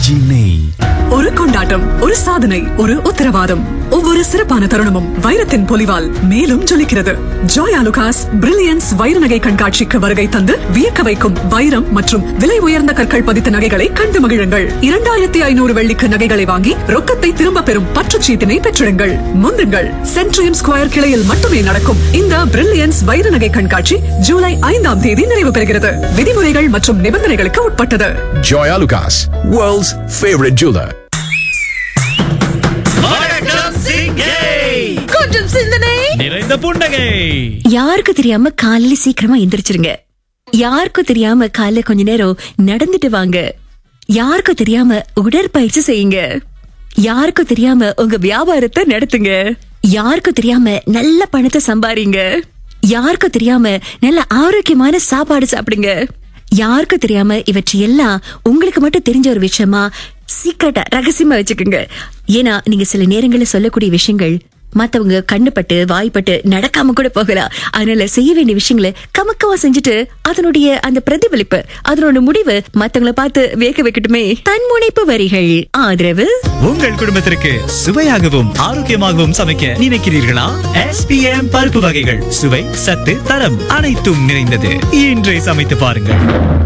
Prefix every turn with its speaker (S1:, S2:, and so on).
S1: RKG நெய்
S2: ஒரு கொண்டாட்டம் ஒரு சாதனை ஒரு உத்தரவாதம் ஒவ்வொரு சிறப்பான தருணமும் வைரத்தின் பொலிவால் மேலும் ஜொலிக்கிறது ஜாய் ஆலுகாஸ் பிரில்லியன்ஸ் வைர நகை கண்காட்சிக்கு வருகை தந்து வியக்க வைக்கும் வைரம் மற்றும் விலை உயர்ந்த கற்கள் பதித்த நகைகளை கண்டு மகிழுங்கள் இரண்டாயிரத்தி ஐநூறு வெள்ளிக்கு நகைகளை வாங்கி ரொக்கத்தை திரும்ப பெறும் பற்றுச்சீட்டினை பெற்றிடுங்கள் முந்துங்கள் சென்ட்ரியம் ஸ்கொயர் கிளையில் மட்டுமே நடக்கும் இந்த பிரில்லியன்ஸ் வைர நகை கண்காட்சி ஜூலை ஐந்தாம் தேதி நிறைவு பெறுகிறது விதிமுறைகள் மற்றும் நிபந்தனைகளுக்கு உட்பட்டது
S3: Joy Alucas, world's favorite jeweler.
S4: கொஞ்சம் சிந்தனை
S5: நிறைந்த புன்னகை
S4: யாருக்கு தெரியாம காலையில சீக்கிரமா எந்திரிச்சிருங்க யாருக்கும் தெரியாம காலைல கொஞ்ச நேரம் நடந்துட்டு வாங்க யாருக்கும் தெரியாம உடற்பயிற்சி செய்யுங்க யாருக்கும் தெரியாம உங்க வியாபாரத்தை நடத்துங்க யாருக்கும் தெரியாம நல்ல பணத்தை சம்பாரிங்க யாருக்கும் தெரியாம நல்ல ஆரோக்கியமான சாப்பாடு சாப்பிடுங்க யாருக்கும் தெரியாம இவற்றையெல்லாம் உங்களுக்கு மட்டும் தெரிஞ்ச ஒரு விஷயமா சீக்கிரட்டா ரகசியமா வச்சுக்கோங்க ஏன்னா நீங்க சில நேரங்களில் சொல்லக்கூடிய விஷயங்கள் மத்தவங்க கண்ணுப்பட்டு வாய்ப்பட்டு நடக்காம கூட போகலாம் அதனால செய்ய வேண்டிய விஷயங்களை கமக்கவா செஞ்சுட்டு அதனுடைய அந்த பிரதிபலிப்பு அதனோட முடிவு மத்தவங்கள பார்த்து வேக வைக்கட்டுமே தன்முனைப்பு வரிகள் ஆதரவு
S5: உங்கள் குடும்பத்திற்கு சுவையாகவும் ஆரோக்கியமாகவும் சமைக்க நினைக்கிறீர்களா எஸ்பிஎம் பருப்பு வகைகள் சுவை சத்து தரம் அனைத்தும் நிறைந்தது இன்றே சமைத்து பாருங்கள்